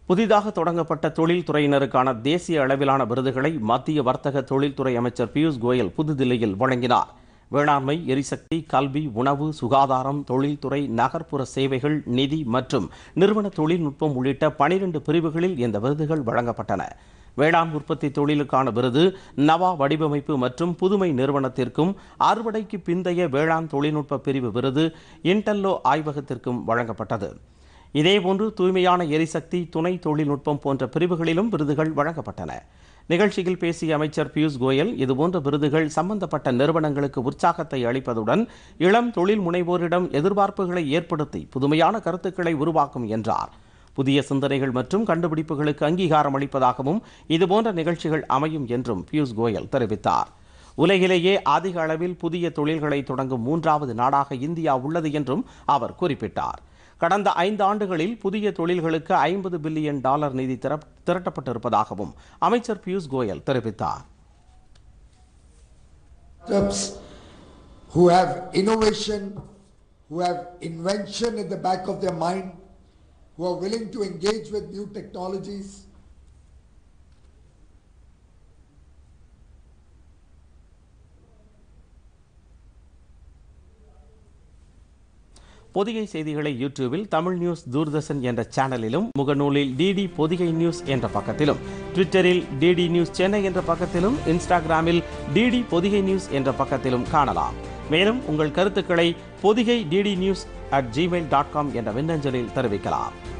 புதிதாக தொடங்கப்பட்ட தொழில்துறையினருக்கான தேசிய அளவிலான விருதுகளை மத்திய வர்த்தக தொழில்துறை அமைச்சர் பியூஷ் கோயல் புதுதில்லியில் வழங்கினார் வேளாண்மை எரிசக்தி கல்வி உணவு சுகாதாரம் தொழில்துறை நகர்ப்புற சேவைகள் நிதி மற்றும் நிறுவன தொழில்நுட்பம் உள்ளிட்ட பனிரெண்டு பிரிவுகளில் இந்த விருதுகள் வழங்கப்பட்டன வேளாண் உற்பத்தி தொழிலுக்கான விருது நவா வடிவமைப்பு மற்றும் புதுமை நிறுவனத்திற்கும் அறுவடைக்கு பிந்தைய வேளாண் தொழில்நுட்ப பிரிவு விருது இன்டெல்லோ ஆய்வகத்திற்கும் வழங்கப்பட்டது இதேபோன்று தூய்மையான எரிசக்தி துணை தொழில்நுட்பம் போன்ற பிரிவுகளிலும் விருதுகள் வழங்கப்பட்டன நிகழ்ச்சியில் பேசிய அமைச்சர் பியூஷ் கோயல் இதுபோன்ற விருதுகள் சம்பந்தப்பட்ட நிறுவனங்களுக்கு உற்சாகத்தை அளிப்பதுடன் இளம் தொழில் முனைவோரிடம் எதிர்பார்ப்புகளை ஏற்படுத்தி புதுமையான கருத்துக்களை உருவாக்கும் என்றார் புதிய சிந்தனைகள் மற்றும் கண்டுபிடிப்புகளுக்கு அங்கீகாரம் அளிப்பதாகவும் இதுபோன்ற நிகழ்ச்சிகள் அமையும் என்றும் பியூஷ் கோயல் தெரிவித்தார் உலகிலேயே அதிக அளவில் புதிய தொழில்களை தொடங்கும் மூன்றாவது நாடாக இந்தியா உள்ளது என்றும் அவர் குறிப்பிட்டார் கடந்த ஐந்து ஆண்டுகளில் புதிய தொழில்களுக்கு ஐம்பது பில்லியன் டாலர் நிதி திர- திரட்டப்பட்டிருப்பதாகவும் அமைச்சர் பியூஷ் கோயல் தெரிவித்தார் startups who have innovation, who have invention at the back of their mind, who are willing to engage with new technologies. Pothigai செய்திகளை யூடியூபில் தமிழ் நியூஸ் தூர்தர்ஷன் என்ற சேனலிலும் முகநூலில் டிடி பொதிகை நியூஸ் என்ற பக்கத்திலும் ட்விட்டரில் டிடி நியூஸ் சென்னை என்ற பக்கத்திலும் இன்ஸ்டாகிராமில் டிடி பொதிகை நியூஸ் என்ற பக்கத்திலும் காணலாம் மேலும் உங்கள் கருத்துக்களை Podhigai DD news at Gmail dot com என்ற மின்னஞ்சலில் தெரிவிக்கலாம்